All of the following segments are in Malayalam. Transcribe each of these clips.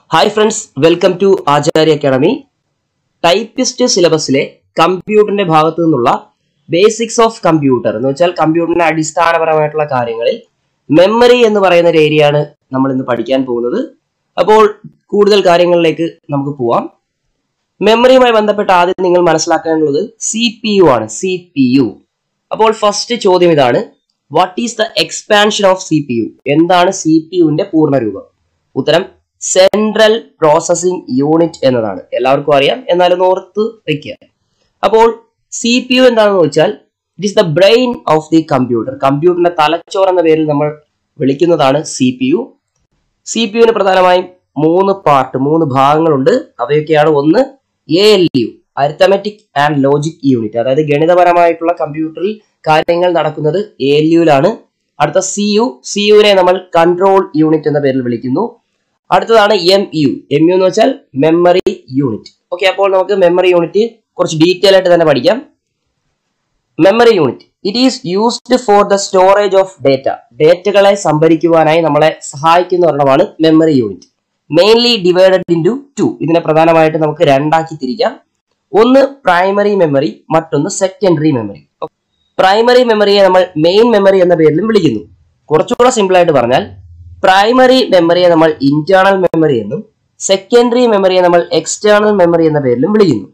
Hi friends welcome to Acharya academy typist സിലബസിലെ കമ്പ്യൂട്ടറിന്റെ ഭാഗത്തു നിന്നുള്ള ബേസിക്സ് ഓഫ് കമ്പ്യൂട്ടർ എന്ന് വെച്ചാൽ കമ്പ്യൂട്ടറിന്റെ അടിസ്ഥാനപരമായിട്ടുള്ള കാര്യങ്ങളിൽ മെമ്മറി എന്ന് പറയുന്ന ഒരു ഏരിയ ആണ് നമ്മൾ ഇന്ന് പഠിക്കാൻ പോകുന്നത് അപ്പോൾ കൂടുതൽ കാര്യങ്ങളിലേക്ക് നമുക്ക് പോവാം മെമ്മറിയുമായി ബന്ധപ്പെട്ട് ആദ്യം നിങ്ങൾ മനസ്സിലാക്കാനുള്ളത് സി പി യു ആണ് സി പി യു അപ്പോൾ ഫസ്റ്റ് ചോദ്യം ഇതാണ് what is the expansion of C P U എന്താണ് സി പി യുവിന്റെ പൂർണ്ണരൂപം ഉത്തരം സെൻട്രൽ പ്രോസസിംഗ് യൂണിറ്റ് എന്നതാണ് എല്ലാവർക്കും അറിയാം എന്നാലും ഓർത്ത് വെക്കുക അപ്പോൾ സി പി യു എന്താണെന്ന് വെച്ചാൽ it is the brain of the computer കമ്പ്യൂട്ടറിന്റെ തലച്ചോർ എന്ന പേരിൽ നമ്മൾ വിളിക്കുന്നതാണ് C P U C P യുവിന് പ്രധാനമായും മൂന്ന് പാർട്ട് മൂന്ന് ഭാഗങ്ങളുണ്ട് അവയൊക്കെയാണ് ഒന്ന് A L U arithmetic and logic unit അതായത് ഗണിതപരമായിട്ടുള്ള കമ്പ്യൂട്ടറിൽ കാര്യങ്ങൾ നടക്കുന്നത് എ എൽ യുവിലാണ് അടുത്ത സി യു സി യുവിനെ നമ്മൾ കൺട്രോൾ യൂണിറ്റ് എന്ന പേരിൽ വിളിക്കുന്നു അടുത്തതാണ് എം യു എം യു എന്ന് വെച്ചാൽ മെമ്മറി യൂണിറ്റ് ഓക്കെ അപ്പോൾ നമുക്ക് മെമ്മറി യൂണിറ്റ് കുറച്ച് ഡീറ്റെയിൽ ആയിട്ട് തന്നെ പഠിക്കാം memory unit it is used for the storage of data ഡേറ്റകളെ സംഭരിക്കുവാനായി നമ്മളെ സഹായിക്കുന്ന ഒരെണ്ണമാണ് memory unit mainly divided into two ഇതിനെ പ്രധാനമായിട്ട് നമുക്ക് രണ്ടാക്കി തിരിക്കാം ഒന്ന് പ്രൈമറി മെമ്മറി മറ്റൊന്ന് സെക്കൻഡറി മെമ്മറി പ്രൈമറി മെമ്മറിയെ നമ്മൾ മെയിൻ മെമ്മറി എന്ന പേരിലും വിളിക്കുന്നു കുറച്ചുകൂടെ സിമ്പിൾ ആയിട്ട് പറഞ്ഞാൽ പ്രൈമറി മെമ്മറിയെ നമ്മൾ ഇന്റേണൽ മെമ്മറി എന്നും സെക്കൻഡറി മെമ്മറിയെ നമ്മൾ എക്സ്റ്റേണൽ മെമ്മറി എന്ന പേരിലും വിളിക്കുന്നു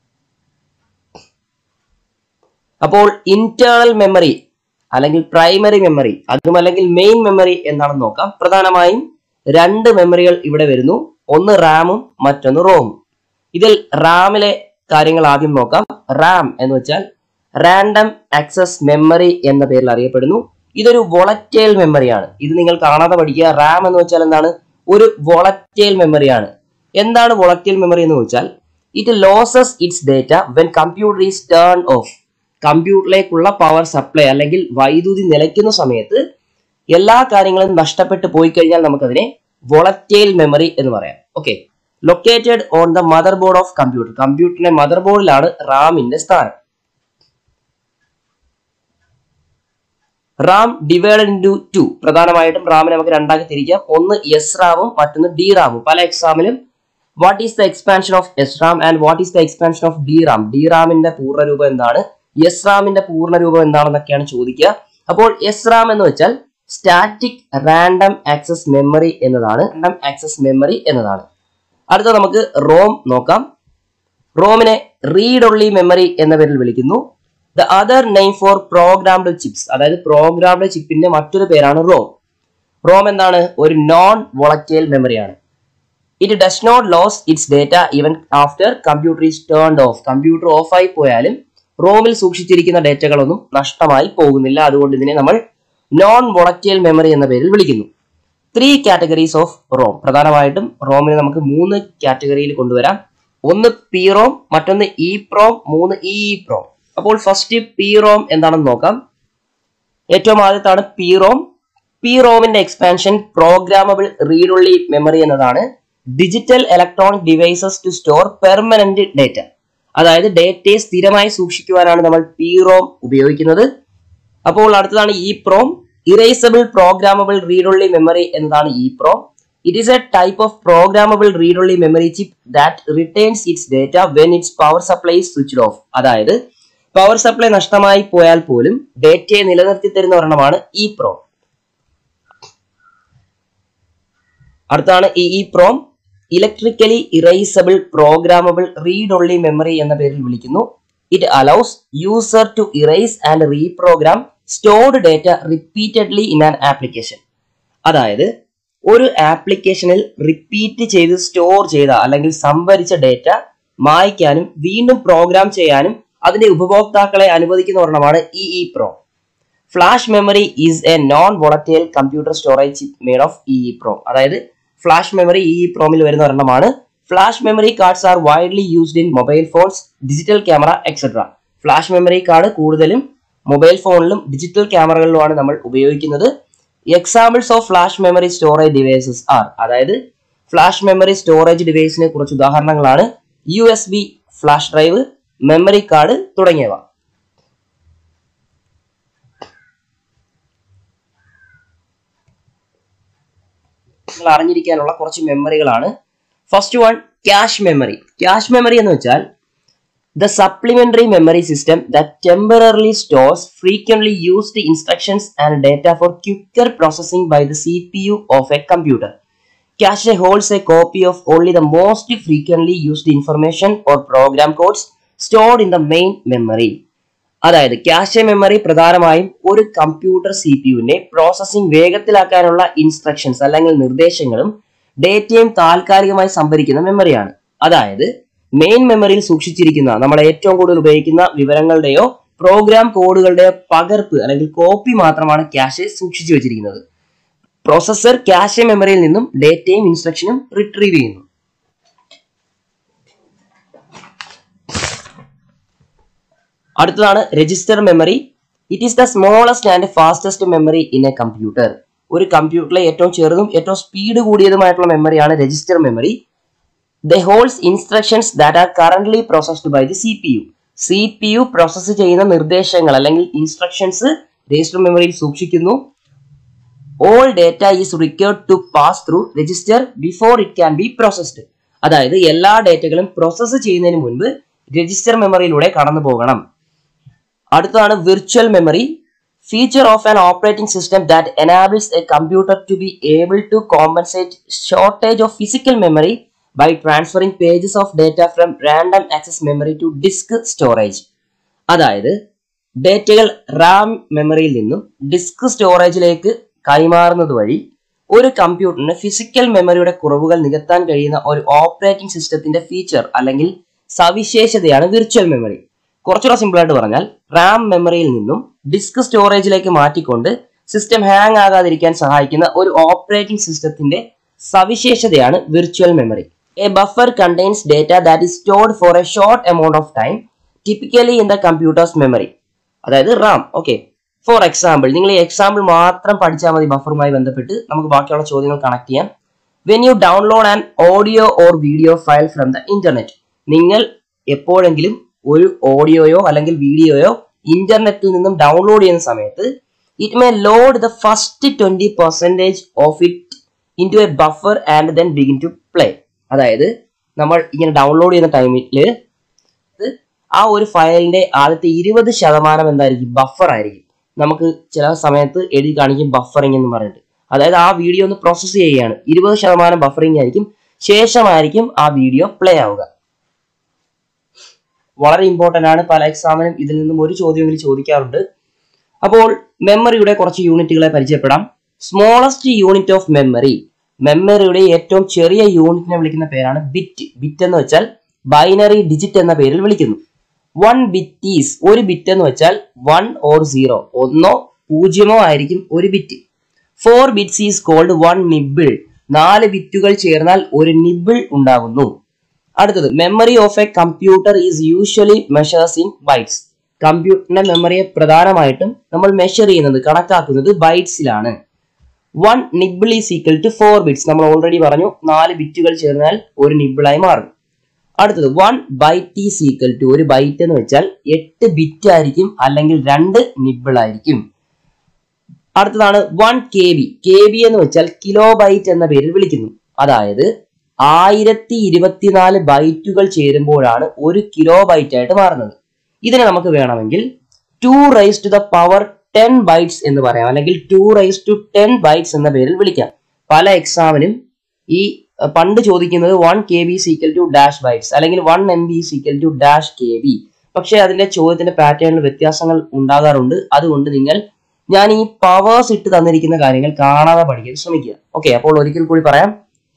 അപ്പോൾ ഇന്റേണൽ മെമ്മറി അല്ലെങ്കിൽ പ്രൈമറി മെമ്മറി അതും അല്ലെങ്കിൽ മെയിൻ മെമ്മറി എന്താണെന്ന് നോക്കാം പ്രധാനമായും രണ്ട് മെമ്മറികൾ ഇവിടെ വരുന്നു ഒന്ന് റാമും മറ്റൊന്ന് റോമും ഇതിൽ റാമിലെ കാര്യങ്ങൾ ആദ്യം നോക്കാം റാം എന്ന് വെച്ചാൽ റാൻഡം ആക്സസ് മെമ്മറി എന്ന പേരിൽ അറിയപ്പെടുന്നു ഇതൊരു വൊളറ്റൈൽ മെമ്മറിയാണ് ഇത് നിങ്ങൾ കാണാതെ പഠിക്കുക റാം എന്ന് വെച്ചാൽ എന്താണ് ഒരു വൊളറ്റൈൽ മെമ്മറിയാണ് എന്താണ് വൊളറ്റൈൽ മെമ്മറി എന്ന് വെച്ചാൽ it loses its data when computer is turn off കമ്പ്യൂട്ടറിലേക്കുള്ള പവർ സപ്ലൈ അല്ലെങ്കിൽ വൈദ്യുതി നിലയ്ക്കുന്ന സമയത്ത് എല്ലാ കാര്യങ്ങളും നഷ്ടപ്പെട്ടു പോയി കഴിഞ്ഞാൽ നമുക്കതിനെ വൊളറ്റൈൽ മെമ്മറി എന്ന് പറയാം okay located on the motherboard of computer കമ്പ്യൂട്ടറിന്റെ മദർ ബോർഡിലാണ് റാമിന്റെ സ്ഥാനം റാം ഡിവൈഡഡ് ഇൻറ്റു ടു പ്രധാനമായിട്ടും റാമിനെ നമുക്ക് രണ്ടാക്കി തിരിക്കാം ഒന്ന് എസ് റാമും മറ്റൊന്ന് ഡി റാമും പല എക്സാമിലും what is the expansion of S RAM and what is the expansion of D RAM D റാമിന്റെ പൂർണ്ണരൂപം എന്താണ് എസ് റാമിന്റെ പൂർണ്ണരൂപം എന്താണെന്നൊക്കെയാണ് ചോദിക്കുക അപ്പോൾ എസ് റാം എന്ന് വെച്ചാൽ സ്റ്റാറ്റിക് റാൻഡം ആക്സസ് മെമ്മറി എന്നതാണ് റാൻഡം ആക്സസ് മെമ്മറി എന്നതാണ് അടുത്ത നമുക്ക് റോം നോക്കാം റോമിനെ റീഡ് ഒൺലി മെമ്മറി എന്ന പേരിൽ വിളിക്കുന്നു the other name for programmed chips അതായത് പ്രോഗ്രാംഡ് ചിപ്പിന്റെ മറ്റൊരു പേരാണ് റോം റോം എന്താണ് ഒരു നോൺ വൊളറ്റൈൽ മെമ്മറിയാണ് it does not lose its data even after computer is turned off computer ഓഫായി പോയാലും റോമിൽ സൂക്ഷിച്ചിരിക്കുന്ന ഡേറ്റകളൊന്നും നഷ്ടമായി പോകുന്നില്ല അതുകൊണ്ട് ഇതിനെ നമ്മൾ നോൺ വൊളറ്റൈൽ മെമ്മറി എന്ന പേരിൽ വിളിക്കുന്നു ത്രീ കാറ്റഗറീസ് ഓഫ് റോം പ്രധാനമായിട്ടും റോമിനെ നമുക്ക് മൂന്ന് കാറ്റഗറിയിൽ കൊണ്ടുവരാം ഒന്ന് പി റോം മറ്റൊന്ന് ഇ പ്രോം മൂന്ന് ഇ പ്രോം അപ്പോൾ ഫസ്റ്റ് പി റോം എന്താണെന്ന് നോക്കാം ഏറ്റവും ആദ്യത്താണ് പി റോം പി റോമിന്റെ expansion programmable read only memory എന്നതാണ് digital electronic devices to store permanent data അതായത് ഡേറ്റയെ സ്ഥിരമായി സൂക്ഷിക്കുവാനാണ് നമ്മൾ പി റോം ഉപയോഗിക്കുന്നത് അപ്പോൾ അടുത്തതാണ് E PROM erasable programmable read only memory എന്നതാണ് E PROM it is a type of programmable read only memory chip that returns its data when its power supply switched off അതായത് പവർ സപ്ലൈ നഷ്ടമായി പോയാൽ പോലും ഡേറ്റയെ നിലനിർത്തി തരുന്ന ഒരെണ്ണമാണ് ഇ പ്രോം അടുത്താണ് E E PROM electrically erasable programmable read only memory എന്ന പേരിൽ വിളിക്കുന്നു it allows user to erase and reprogram stored data repeatedly in an application അതായത് ഒരു ആപ്ലിക്കേഷനിൽ റിപ്പീറ്റ് ചെയ്ത് സ്റ്റോർ ചെയ്ത അല്ലെങ്കിൽ സംഭരിച്ച ഡേറ്റ മായ്ക്കാനും വീണ്ടും പ്രോഗ്രാം ചെയ്യാനും അതിന്റെ ഉപഭോക്താക്കളെ അനുവദിക്കുന്ന ഒരെണ്ണമാണ് E E PROM flash memory is a non volatile computer storage chip made of E E PROM അതായത് ഫ്ലാഷ് മെമ്മറി ഇ ഇ പ്രോമിൽ വരുന്ന ഒരെണ്ണമാണ് flash memory cards are widely used in mobile phones digital camera etcetera flash memory card കൂടുതലും മൊബൈൽ ഫോണിലും ഡിജിറ്റൽ ക്യാമറകളിലുമാണ് നമ്മൾ ഉപയോഗിക്കുന്നത് examples of flash memory storage devices are അതായത് ഫ്ലാഷ് മെമ്മറി സ്റ്റോറേജ് ഡിവൈസിന് കുറച്ച് ഉദാഹരണങ്ങളാണ് U S B flash drive memory card തുടങ്ങിയവ നിങ്ങൾ അറിഞ്ഞിരിക്കാനുള്ള കുറച്ച് മെമ്മറികളാണ് first one cache memory cache memory എന്ന് വെച്ചാൽ the supplementary memory system that temporarily stores frequently used instructions and data for quicker processing by the C P U of a computer Cache holds a copy of only the most frequently used information or program codes stored in the main memory. അതായത് ക്യാഷെ മെമ്മറി പ്രധാനമായും ഒരു കമ്പ്യൂട്ടർ സി പി യുവിന്റെ പ്രോസസ്സിംഗ് വേഗത്തിലാക്കാനുള്ള ഇൻസ്ട്രക്ഷൻസ് അല്ലെങ്കിൽ നിർദ്ദേശങ്ങളും ഡേറ്റയും താൽക്കാലികമായി സംഭരിക്കുന്ന മെമ്മറിയാണ് അതായത് മെയിൻ മെമ്മറിയിൽ സൂക്ഷിച്ചിരിക്കുന്ന നമ്മൾ ഏറ്റവും കൂടുതൽ ഉപയോഗിക്കുന്ന വിവരങ്ങളുടെയോ പ്രോഗ്രാം കോഡുകളുടെയോ പകർപ്പ് അല്ലെങ്കിൽ കോപ്പി മാത്രമാണ് ക്യാഷെ സൂക്ഷിച്ചു വെച്ചിരിക്കുന്നത് പ്രോസസ്സർ ക്യാഷെ മെമ്മറിയിൽ നിന്നും ഡേറ്റയും ഇൻസ്ട്രക്ഷനും റിട്രീവ് ചെയ്യുന്നു അടുത്തതാണ് register memory it is the smallest and fastest memory in a computer ഒരു കമ്പ്യൂട്ടറിലെ ഏറ്റവും ചെറുതും ഏറ്റവും സ്പീഡ് കൂടിയതുമായിട്ടുള്ള മെമ്മറിയാണ് register memory the holds instructions that are current processed by the C P U C P U process ചെയ്യുന്ന നിർദ്ദേശങ്ങൾ അല്ലെങ്കിൽ ഇൻസ്ട്രക്ഷൻസ് രജിസ്റ്റർ മെമ്മറിയിൽ സൂക്ഷിക്കുന്നു all data is required to pass through register before it can be processed അതായത് എല്ലാ ഡേറ്റകളും പ്രോസസ്സ് ചെയ്യുന്നതിന് മുൻപ് രജിസ്റ്റർ മെമ്മറിയിലൂടെ കടന്നു പോകണം അടുത്തതാണ് virtual memory feature of an operating system that enables a computer to be able to compensate shortage of physical memory by transferring pages of data from random access memory to disk storage അതായത് ഡേറ്റകൾ റാം മെമ്മറിയിൽ നിന്നും ഡിസ്ക് സ്റ്റോറേജിലേക്ക് കൈമാറുന്നത് വഴി ഒരു കമ്പ്യൂട്ടറിന് ഫിസിക്കൽ മെമ്മറിയുടെ കുറവുകൾ നികത്താൻ കഴിയുന്ന ഒരു ഓപ്പറേറ്റിംഗ് സിസ്റ്റത്തിന്റെ ഫീച്ചർ അല്ലെങ്കിൽ സവിശേഷതയാണ് വിർച്വൽ മെമ്മറി കുറച്ചുകൂടെ സിമ്പിൾ ആയിട്ട് പറഞ്ഞാൽ റാം മെമ്മറിയിൽ നിന്നും ഡിസ്ക് സ്റ്റോറേജിലേക്ക് മാറ്റിക്കൊണ്ട് സിസ്റ്റം ഹാങ് ആകാതിരിക്കാൻ സഹായിക്കുന്ന ഒരു ഓപ്പറേറ്റിംഗ് സിസ്റ്റത്തിന്റെ സവിശേഷതയാണ് virtual memory a buffer contains data that is stored for a short amount of time typically in the computer's memory അതായത് റാം ഓക്കെ ഫോർ എക്സാമ്പിൾ നിങ്ങൾ ഈ എക്സാമ്പിൾ മാത്രം പഠിച്ചാൽ മതി ബഫറുമായി ബന്ധപ്പെട്ട് നമുക്ക് ബാക്കിയുള്ള ചോദ്യങ്ങൾ കണക്ട് ചെയ്യാം when you download an audio or video file from the internet നിങ്ങൾ എപ്പോഴെങ്കിലും ഒരു ഓഡിയോയോ അല്ലെങ്കിൽ വീഡിയോയോ ഇന്റർനെറ്റിൽ നിന്നും ഡൗൺലോഡ് ചെയ്യുന്ന സമയത്ത് it may load the first twenty percentage of it in to a buffer and then begin to play അതായത് നമ്മൾ ഇങ്ങനെ ഡൗൺലോഡ് ചെയ്യുന്ന ടൈമിൽ ആ ഒരു ഫയലിന്റെ ആദ്യത്തെ ഇരുപത് ശതമാനം എന്തായിരിക്കും ബഫർ ആയിരിക്കും നമുക്ക് ചില സമയത്ത് എഴുതി കാണിക്കും ബഫറിംഗ് എന്ന് പറഞ്ഞിട്ട് അതായത് ആ വീഡിയോ ഒന്ന് പ്രോസസ്സ് ചെയ്യുകയാണ് ഇരുപത് ശതമാനം ബഫറിംഗ് ആയിരിക്കും ശേഷമായിരിക്കും ആ വീഡിയോ പ്ലേ ആവുക വളരെ ഇമ്പോർട്ടന്റ് ആണ് പല എക്സാമിനും ഇതിൽ നിന്നും ഒരു ചോദ്യമെങ്കിലും ചോദിക്കാറുണ്ട് അപ്പോൾ മെമ്മറിയുടെ കുറച്ച് യൂണിറ്റുകളെ പരിചയപ്പെടാം സ്മോളസ്റ്റ് യൂണിറ്റ് ഓഫ് മെമ്മറി മെമ്മറിയുടെ ഏറ്റവും ചെറിയ യൂണിറ്റിനെ വിളിക്കുന്ന പേരാണ് ബിറ്റ് ബിറ്റ് എന്ന് വെച്ചാൽ ബൈനറി ഡിജിറ്റ് എന്ന പേരിൽ വിളിക്കുന്നു വൺ ബിറ്റ് ഈസ് ഒരു ബിറ്റ് എന്ന് വെച്ചാൽ വൺ ഓർ സീറോ ഒന്നോ പൂജ്യമോ ആയിരിക്കും ഒരു bit four bits is called one nibble നാല് ബിറ്റുകൾ ചേർന്നാൽ ഒരു നിബിൾ ഉണ്ടാകുന്നു അടുത്തത് memory of a computer is usually measures in bytes കമ്പ്യൂട്ടറിന്റെ മെമ്മറിയെ പ്രധാനമായിട്ടും നമ്മൾ മെഷർ ചെയ്യുന്നത് കണക്കാക്കുന്നത് ബൈറ്റ്സിലാണ് one nibble is equal to four bits നമ്മൾ ഓൾറെഡി പറഞ്ഞു നാല് ബിറ്റുകൾ ചേർന്നാൽ ഒരു നിബിളായി മാറും അടുത്തത് one byte is equal to ഒരു ബൈറ്റ് എന്ന് വെച്ചാൽ എട്ട് ബിറ്റ് ആയിരിക്കും അല്ലെങ്കിൽ രണ്ട് നിബിൾ ആയിരിക്കും അടുത്തതാണ് one K B K B എന്ന് വെച്ചാൽ കിലോ ബൈറ്റ് എന്ന പേരിൽ വിളിക്കുന്നു അതായത് ആയിരത്തി ഇരുപത്തിനാല് ബൈറ്റുകൾ ചേരുമ്പോഴാണ് ഒരു കിലോ ബൈറ്റ് ആയിട്ട് മാറുന്നത് ഇതിനെ നമുക്ക് വേണമെങ്കിൽ two raise to the power ten bytes എന്ന് പറയാം അല്ലെങ്കിൽ two raise to ten bytes എന്ന പേരിൽ വിളിക്കാം പല എക്സാമിനും ഈ അഹ് പണ്ട് ചോദിക്കുന്നത് one K B equal to dash bytes അല്ലെങ്കിൽ one M B equal to dash K B പക്ഷേ അതിന്റെ ചോദ്യത്തിന്റെ പാറ്റേണിൽ വ്യത്യാസങ്ങൾ ഉണ്ടാകാറുണ്ട് അതുകൊണ്ട് നിങ്ങൾ ഞാൻ ഈ പവേഴ്സ് ഇട്ട് തന്നിരിക്കുന്ന കാര്യങ്ങൾ കാണാതെ പഠിക്കാൻ ശ്രമിക്കുക ഓക്കെ അപ്പോൾ ഒരിക്കൽ കൂടി പറയാം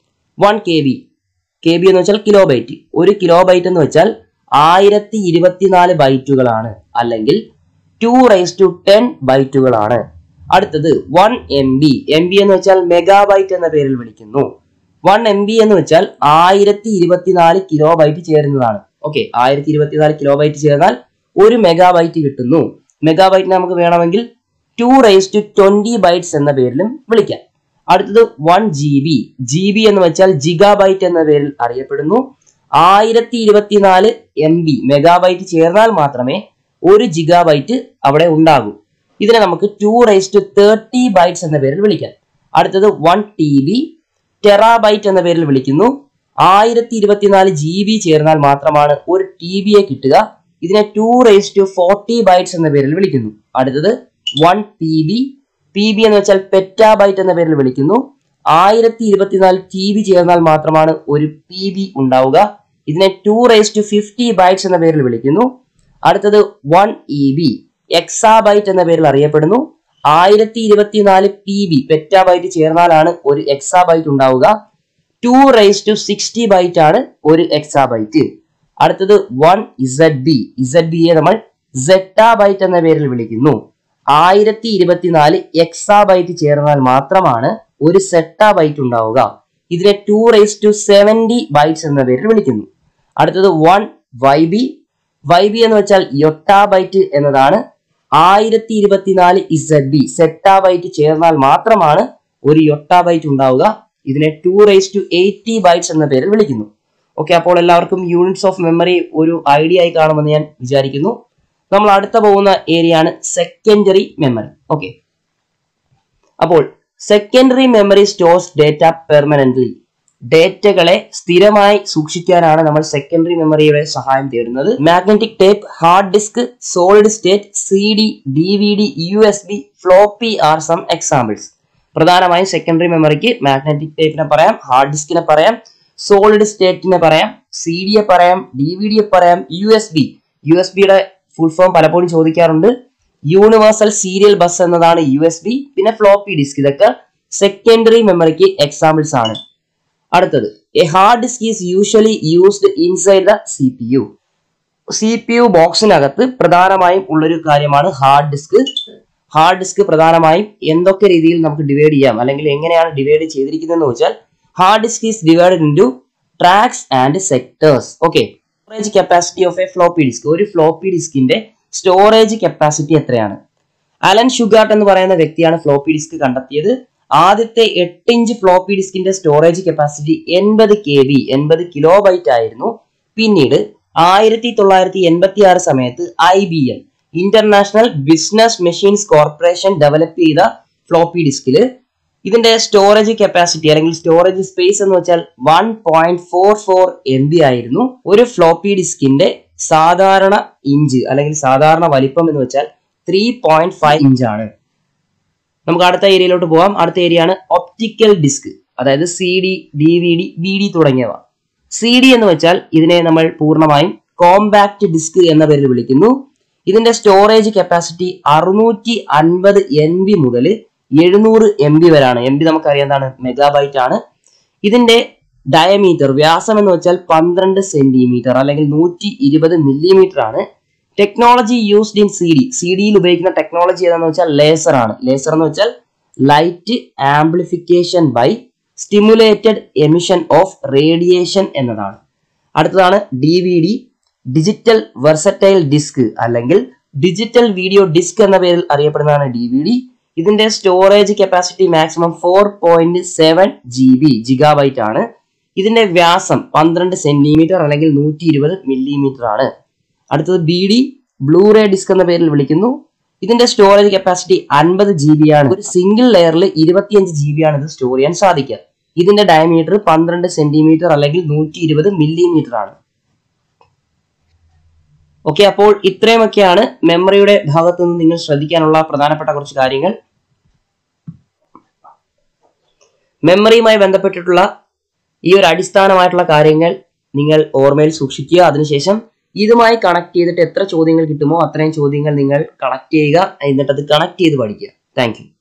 one K B K B എന്ന് വെച്ചാൽ കിലോ ബൈറ്റ് ഒരു കിലോ ബൈറ്റ് എന്ന് വെച്ചാൽ ആയിരത്തി ഇരുപത്തിനാല് ബൈറ്റുകളാണ് അല്ലെങ്കിൽ ടു റൈസ് ടു ടെൻ ബൈറ്റുകളാണ് അടുത്തത് one M B M B എന്ന് വെച്ചാൽ മെഗാബൈറ്റ് എന്ന പേരിൽ വിളിക്കുന്നു വൺ എം ബി എന്ന് വെച്ചാൽ ആയിരത്തി ഇരുപത്തിനാല് കിലോ ബൈറ്റ് ചേരുന്നതാണ് ഓക്കെ ആയിരത്തി ഇരുപത്തിനാല് കിലോ ബൈറ്റ് ചേർന്നാൽ ഒരു മെഗാബൈറ്റ് കിട്ടുന്നു മെഗാബൈറ്റിനെ നമുക്ക് വേണമെങ്കിൽ two raise to twenty bytes എന്ന പേരിലും വിളിക്കാം അടുത്തത് one G B G B എന്ന് വെച്ചാൽ ജിഗാബൈറ്റ് എന്ന പേരിൽ അറിയപ്പെടുന്നു ആയിരത്തി ഇരുപത്തിനാല് എം ബി മെഗാബൈറ്റ് ചേർന്നാൽ മാത്രമേ ഒരു ജിഗാബൈറ്റ് അവിടെ ഉണ്ടാകൂ ഇതിനെ നമുക്ക് two raise to thirty bytes എന്ന പേരിൽ വിളിക്കാം അടുത്തത് വൺ ടി ബി ടെറാബൈറ്റ് എന്ന പേരിൽ വിളിക്കുന്നു ആയിരത്തി ഇരുപത്തിനാല് ജി ബി ചേർന്നാൽ മാത്രമാണ് ഒരു ടി ബിയെ കിട്ടുക ഇതിനെ two raise to forty bytes എന്ന പേരിൽ വിളിക്കുന്നു അടുത്തത് one P B P B എന്ന് വെച്ചാൽ പെറ്റാബൈറ്റ് എന്ന പേരിൽ വിളിക്കുന്നു ആയിരത്തി ഇരുപത്തിനാല് ടി ബി ചേർന്നാൽ മാത്രമാണ് ഒരു പി ബി ഉണ്ടാവുക ഇതിനെ two raise to fifty bytes എന്ന പേരിൽ വിളിക്കുന്നു അടുത്തത് വൺ ഇ ബി എക്സാബൈറ്റ് എന്ന പേരിൽ അറിയപ്പെടുന്നു ആയിരത്തി ഇരുപത്തിനാല് പി ബി പെറ്റാബൈറ്റ് ചേർന്നാലാണ് ഒരു എക്സാബൈറ്റ് ഉണ്ടാവുക two raise to sixty byte ആണ് ഒരു എക്സാബൈറ്റ് അടുത്തത് വൺ ഇസഡ് ബി ഇസഡ് ബിയെ നമ്മൾ സെറ്റാബൈറ്റ് എന്ന പേരിൽ വിളിക്കുന്നു ആയിരത്തി ഇരുപത്തിനാല് എക്സാബൈറ്റ് ചേർന്നാൽ മാത്രമാണ് ഒരു സെറ്റാബൈറ്റ് ഉണ്ടാവുക ഇതിനെ two raise to seventy bytes എന്ന പേരിൽ വിളിക്കുന്നു അടുത്തത് one Y B Y B എന്ന് വെച്ചാൽ യൊട്ടാബൈറ്റ് എന്നതാണ് ആയിരത്തി ഇരുപത്തിനാല് ഇസഡ് ബി സെറ്റാബൈറ്റ് ചേർന്നാൽ മാത്രമാണ് ഒരു യൊട്ടാബൈറ്റ് ഉണ്ടാവുക ഇതിനെ two raise to eighty bytes എന്ന പേരിൽ വിളിക്കുന്നു ഓക്കെ അപ്പോൾ എല്ലാവർക്കും യൂണിറ്റ്സ് ഓഫ് മെമ്മറി ഒരു ഐഡിയ ആയി കാണുമെന്ന് ഞാൻ വിചാരിക്കുന്നു നമ്മൾ അടുത്ത പോകുന്ന ഏരിയ ആണ് സെക്കൻഡറി മെമ്മറി ഓക്കെ അപ്പോൾ secondary memory stores data permanently ഡേറ്റകളെ സ്ഥിരമായി സൂക്ഷിക്കാനാണ് നമ്മൾ സെക്കൻഡറി മെമ്മറിയുടെ സഹായം തേടുന്നത് magnetic tape hard disk solid state C D D V D U S B floppy are some examples പ്രധാനമായും സെക്കൻഡറി മെമ്മറിക്ക് മാഗ്നറ്റിക് ടേപ്പിനെ പറയാം ഹാർഡ് ഡിസ്കിനെ പറയാം സോളിഡ് സ്റ്റേറ്റിനെ പറയാം സി ഡിയെ പറയാം ഡി വി ഡിയെ പറയാം U S B U S ബിയുടെ ഫുൾ ഫോം പലപ്പോഴും ചോദിക്കാറുണ്ട് യൂണിവേഴ്സൽ സീരിയൽ ബസ് എന്നതാണ് യു എസ് ബി പിന്നെ ഫ്ലോപ്പി ഡിസ്ക് ഇതൊക്കെ സെക്കൻഡറി മെമ്മറിക്ക് എക്സാമ്പിൾസ് ആണ് അടുത്തത് a hard disk is usually used inside the C P U C P U ബോക്സിനകത്ത് പ്രധാനമായും ഉള്ളൊരു കാര്യമാണ് ഹാർഡ് ഡിസ്ക് ഹാർഡ് ഡിസ്ക് പ്രധാനമായും എന്തൊക്കെ രീതിയിൽ നമുക്ക് ഡിവൈഡ് ചെയ്യാം അല്ലെങ്കിൽ എങ്ങനെയാണ് ഡിവൈഡ് ചെയ്തിരിക്കുന്നതെന്ന് വെച്ചാൽ hard disk is divided into tracks and sectors okay storage capacity of a floppy disk ഒരു ഫ്ലോപ്പി ഡിസ്കിന്റെ സ്റ്റോറേജ് കപ്പാസിറ്റി എത്രയാണ് അലൻ ഷുഗാർട്ട് എന്ന് പറയുന്ന വ്യക്തിയാണ് ഫ്ലോപ്പി ഡിസ്ക് കണ്ടെത്തിയത് ആദ്യത്തെ എട്ട് ഇഞ്ച് ഫ്ലോപ്പി ഡിസ്കിന്റെ സ്റ്റോറേജ് കപ്പാസിറ്റി എൺപത് കെ ബി എൺപത് കിലോ ബൈറ്റ് ആയിരുന്നു പിന്നീട് ആയിരത്തി തൊള്ളായിരത്തി എൺപത്തി ആറ് സമയത്ത് I B M International Business Machines Corporation develop ചെയ്ത ഫ്ലോപ്പി ഡിസ്കിൽ ഇതിന്റെ സ്റ്റോറേജ് കപ്പാസിറ്റി അല്ലെങ്കിൽ സ്റ്റോറേജ് സ്പേസ് എന്ന് വെച്ചാൽ one point four four M B ആയിരുന്നു ഒരു ഫ്ലോപ്പി ഡിസ്കിന്റെ സാധാരണ ഇഞ്ച് അല്ലെങ്കിൽ സാധാരണ വലിപ്പം എന്ന് വെച്ചാൽ ത്രീ പോയിന്റ് ഫൈവ് ഇഞ്ച് ആണ് നമുക്ക് അടുത്ത ഏരിയയിലോട്ട് പോകാം അടുത്ത ഏരിയ ആണ് ഒപ്റ്റിക്കൽ ഡിസ്ക് അതായത് C D D V D V D തുടങ്ങിയവ സി ഡി എന്ന് വെച്ചാൽ ഇതിനെ നമ്മൾ പൂർണ്ണമായും കോമ്പാക്ട് ഡിസ്ക് എന്ന പേരിൽ വിളിക്കുന്നു ഇതിന്റെ സ്റ്റോറേജ് കപ്പാസിറ്റി അറുന്നൂറ്റി അൻപത് എം ബി മുതൽ എഴുന്നൂറ് എം ബി വരെയാണ് എം ബി നമുക്കറിയാം എന്താണ് മെഗാബൈറ്റ് ആണ് ഇതിന്റെ ഡയമീറ്റർ വ്യാസം എന്ന് വെച്ചാൽ പന്ത്രണ്ട് സെന്റിമീറ്റർ അല്ലെങ്കിൽ നൂറ്റി ഇരുപത് മില്ലിമീറ്റർ ആണ് technology used in C D C ഡിയിൽ ഉപയോഗിക്കുന്ന ടെക്നോളജി ഏതാണെന്ന് വെച്ചാൽ ലേസർ ആണ് ലേസർ എന്ന് വെച്ചാൽ light amplification by stimulated emission of radiation എന്നതാണ് അടുത്തതാണ് D V D digital versatile disk അല്ലെങ്കിൽ ഡിജിറ്റൽ വീഡിയോ ഡിസ്ക് എന്ന പേരിൽ അറിയപ്പെടുന്നതാണ് ഡി വി ഡി ഇതിന്റെ storage capacity maximum four point seven G B gigabyte ആണ് ഇതിന്റെ വ്യാസം പന്ത്രണ്ട് സെന്റിമീറ്റർ അല്ലെങ്കിൽ നൂറ്റി ഇരുപത് മില്ലിമീറ്റർ ആണ് അടുത്തത് ബി ഡി ബ്ലൂറേ ഡിസ്ക് എന്ന പേരിൽ വിളിക്കുന്നു ഇതിന്റെ സ്റ്റോറേജ് കപ്പാസിറ്റി അൻപത് ജി ബി ആണ് ഒരു സിംഗിൾ ലെയറിൽ ഇരുപത്തിയഞ്ച് ജി ബി ആണ് ഇത് സ്റ്റോർ ചെയ്യാൻ സാധിക്കുക ഇതിന്റെ ഡയമീറ്റർ പന്ത്രണ്ട് സെന്റിമീറ്റർ അല്ലെങ്കിൽ നൂറ്റി ഇരുപത് മില്ലിമീറ്റർ ആണ് ഓക്കെ അപ്പോൾ ഇത്രയുമൊക്കെയാണ് മെമ്മറിയുടെ ഭാഗത്ത് നിന്ന് നിങ്ങൾ ശ്രദ്ധിക്കാനുള്ള പ്രധാനപ്പെട്ട കുറച്ച് കാര്യങ്ങൾ മെമ്മറിയുമായി ബന്ധപ്പെട്ടിട്ടുള്ള ഈ ഒരു അടിസ്ഥാനമായിട്ടുള്ള കാര്യങ്ങൾ നിങ്ങൾ ഓർമ്മയിൽ സൂക്ഷിക്കുക അതിനുശേഷം ഇതുമായി കണക്ട് ചെയ്തിട്ട് എത്ര ചോദ്യങ്ങൾ കിട്ടുമോ അത്രയും ചോദ്യങ്ങൾ നിങ്ങൾ കളക്ട് ചെയ്യുക എന്നിട്ട് അത് കണക്ട് ചെയ്ത് പഠിക്കുക താങ്ക്